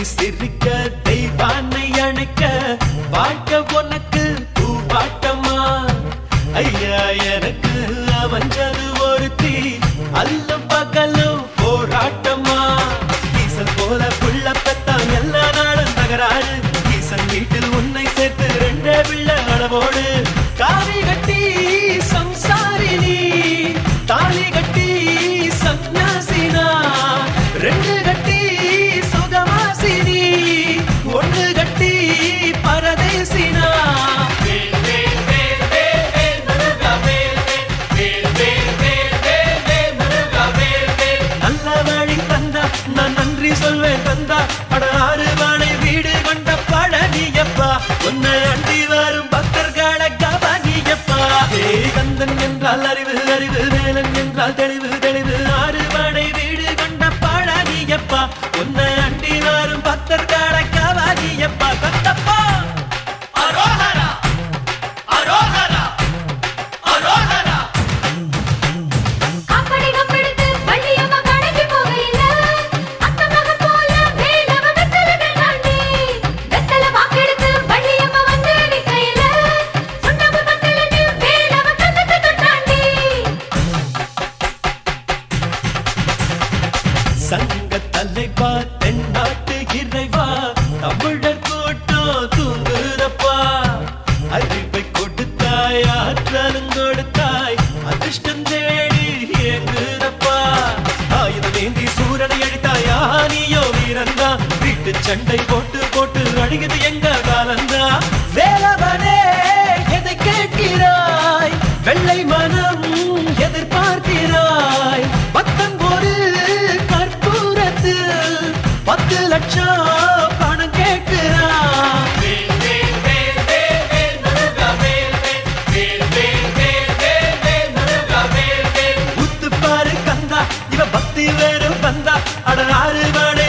நீ சிரிக்க தெய்வானை அணைக்க வாழ்க்கை உனக்கு பூவாட்டமா ஐயா எனக்கு அவஞ்சது ஒருத்தி அல்லும் பகலும் போராட்டமா ஈசன் போல புள்ள பெத்தான் எல்லா நாளும் தகராறு ஈசன் வீட்டில் உன்னை சேர்த்து ரெண்டே பிள்ளை அளவோடு காவி கட்டி சம்சாரினி தாலி கட்டி சந்நியாசினா ரெண்டு கட்டி சுகமாசினி ஒண்ணு கட்டி பரதேசினா நல்ல வழி தந்தா நான் நன்றி சொல்வேன் தந்தா அட ஆறு வாழை வீடு கொண்ட பழனியப்பா உன்னை அண்டி வரும் பக்தர்களை கவனியப்பா ஏ கந்தன் என்றால் அறிவு அறிவு வேலன் என்றால் தெளிவு தெளிவு ஆறு வாழை வீடு கொண்ட பழனியப்பா உன்னை அண்டி வரும் பக்தர்களை கவனியப்பா கந்தப்பா அரோஹரா அரோஹரா அரோஹரா காப்படி கம்பெடுத்து வள்ளியம்மா கடைக்கு போகையில அத்தை மகன் போல வேலவ வெத்தல வேண்டாண்டி வெத்தல வாக்கெடுத்து வள்ளியம்மா வந்து நிக்கையில சுண்ணாம்பு பத்தலன்னு வேலவ கண்ணத்தை தொட்டாண்டி சங்க தலைவா தென்னாட்டு இறைவா தமிழர் கூட்டம் தூங்குறப்பா அறிவை கொடுத்தாய் ஆற்றலும் கொடுத்தாய் அதிர்ஷ்டம் தேடி ஏங்குறப்பா ஆயுதம் ஏந்தி சூரனை அழித்தாய் ஆனியோ வீரந்தா வீட்டு சண்டை போட்டு போட்டு அடிக்குது எங்க காலந்தா வேலவனே எதை கேட்கிறாய் வெள்ளை மனம் எதிர்பார்க்கிறாய் பத்தொன்பது கற்பூரத்தில் பத்து லட்சம் பணம் கேட்கிறாய் உத்து பாரு கந்தா இவ பக்தி வேறு வந்தா அட ஆறு வாட